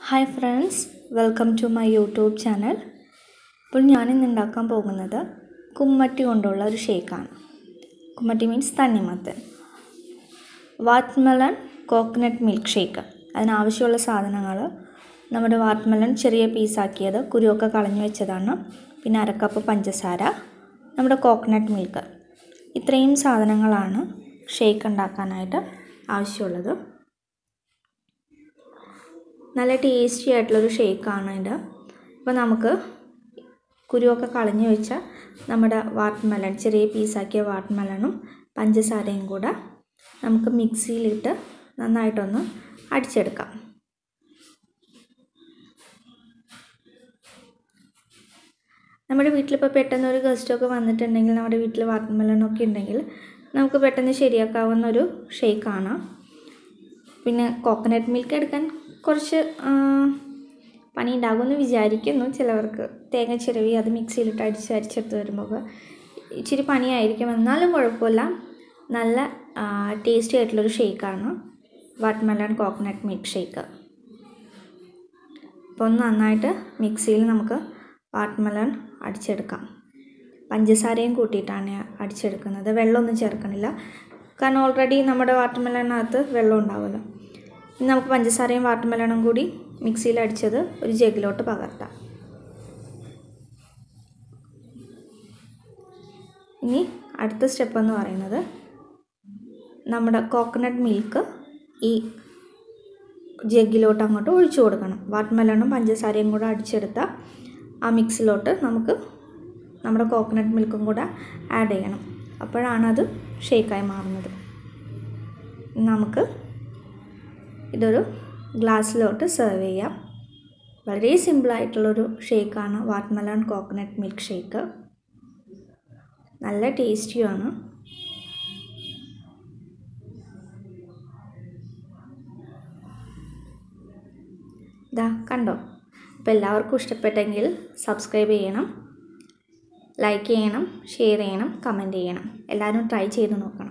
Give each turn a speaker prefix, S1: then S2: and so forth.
S1: hi friends welcome to my YouTube channel ഇപ്പോൾ ഞാനിന്ന് ഉണ്ടാക്കാൻ പോകുന്നത് കുമ്മട്ടി കൊണ്ടുള്ള ഒരു ഷേക്കാണ് കുമ്മട്ടി മീൻസ് തണ്ണിമത്തൻ വാട്ട്മെലൺ കോക്കനട്ട് മിൽക്ക് ഷേക്ക് അതിനാവശ്യമുള്ള സാധനങ്ങൾ നമ്മുടെ വാട്ട്മെലൺ ചെറിയ പീസാക്കിയത് കുരുവൊക്കെ കളഞ്ഞു വെച്ചതാണ് പിന്നെ അരക്കപ്പ് പഞ്ചസാര നമ്മുടെ കോക്കനട്ട് മിൽക്ക് ഇത്രയും സാധനങ്ങളാണ് ഷേക്ക് ഉണ്ടാക്കാനായിട്ട് ആവശ്യമുള്ളത് നല്ല ടേസ്റ്റി ആയിട്ടുള്ളൊരു ഷേക്കാണ് ഇത് അപ്പോൾ നമുക്ക് കുരുവൊക്കെ കളഞ്ഞു വെച്ച നമ്മുടെ വാട്ടർമെലൺ ചെറിയ പീസാക്കിയ വാട്ടർമെലണും പഞ്ചസാരയും കൂടെ നമുക്ക് മിക്സിയിലിട്ട് നന്നായിട്ടൊന്ന് അടിച്ചെടുക്കാം നമ്മുടെ വീട്ടിലിപ്പോൾ പെട്ടെന്ന് ഒരു ഗസ്റ്റൊക്കെ വന്നിട്ടുണ്ടെങ്കിൽ നമ്മുടെ വീട്ടിൽ വാട്ടർമെലണൊക്കെ ഉണ്ടെങ്കിൽ നമുക്ക് പെട്ടെന്ന് ശരിയാക്കാവുന്ന ഒരു ഷേക്കാണ് പിന്നെ കോക്കനട്ട് മിൽക്ക് എടുക്കാൻ കുറച്ച് പണി ഉണ്ടാകുമെന്ന് വിചാരിക്കുന്നു ചിലവർക്ക് തേങ്ങ ചിരവി അത് മിക്സിയിലിട്ട് അടിച്ച് അരിച്ചെടുത്ത് വരുമ്പോൾ ഇച്ചിരി പണിയായിരിക്കും എന്നാലും കുഴപ്പമില്ല നല്ല ടേസ്റ്റി ആയിട്ടുള്ളൊരു ഷേക്കാണ് വാട്ട്മെലൺ കോക്കനട്ട് മിൽക്ക് ഷേക്ക് അപ്പോൾ ഒന്ന് നന്നായിട്ട് മിക്സിയിൽ നമുക്ക് വാട്ട്മെലൺ അടിച്ചെടുക്കാം പഞ്ചസാരയും കൂട്ടിയിട്ടാണ് അടിച്ചെടുക്കുന്നത് വെള്ളമൊന്നും ചേർക്കണില്ല കാരണം ഓൾറെഡി നമ്മുടെ വാട്ടർമെലണിനകത്ത് വെള്ളം ഉണ്ടാവുമല്ലോ ഇനി നമുക്ക് പഞ്ചസാരയും വാട്ടർമെലണും കൂടി മിക്സിയിൽ അടിച്ചത് ഒരു ജഗ്ഗിലോട്ട് പകർത്താം ഇനി അടുത്ത സ്റ്റെപ്പ് എന്ന് പറയുന്നത് നമ്മുടെ കോക്കനട്ട് മിൽക്ക് ഈ ജഗ്ഗിലോട്ട് അങ്ങോട്ട് ഒഴിച്ചു കൊടുക്കണം വാട്ടർമെലണും പഞ്ചസാരയും കൂടെ അടിച്ചെടുത്ത ആ മിക്സിലോട്ട് നമുക്ക് നമ്മുടെ കോക്കനട്ട് മിൽക്കും കൂടെ ആഡ് ചെയ്യണം അപ്പോഴാണ് അത് ഷേക്കായി മാറുന്നത് നമുക്ക് ഇതൊരു ഗ്ലാസ്സിലോട്ട് സെർവ് ചെയ്യാം വളരെ സിമ്പിളായിട്ടുള്ളൊരു ഷേക്കാണ് വാട്ട്മെലൺ കോക്കനട്ട് മിൽക്ക് ഷേക്ക് നല്ല ടേസ്റ്റിയുമാണ് ഇതാ കണ്ടോ അപ്പോൾ എല്ലാവർക്കും ഇഷ്ടപ്പെട്ടെങ്കിൽ സബ്സ്ക്രൈബ് ചെയ്യണം ലൈക്ക് ചെയ്യണം ഷെയർ ചെയ്യണം കമൻറ്റ് ചെയ്യണം എല്ലാവരും ട്രൈ ചെയ്ത് നോക്കണം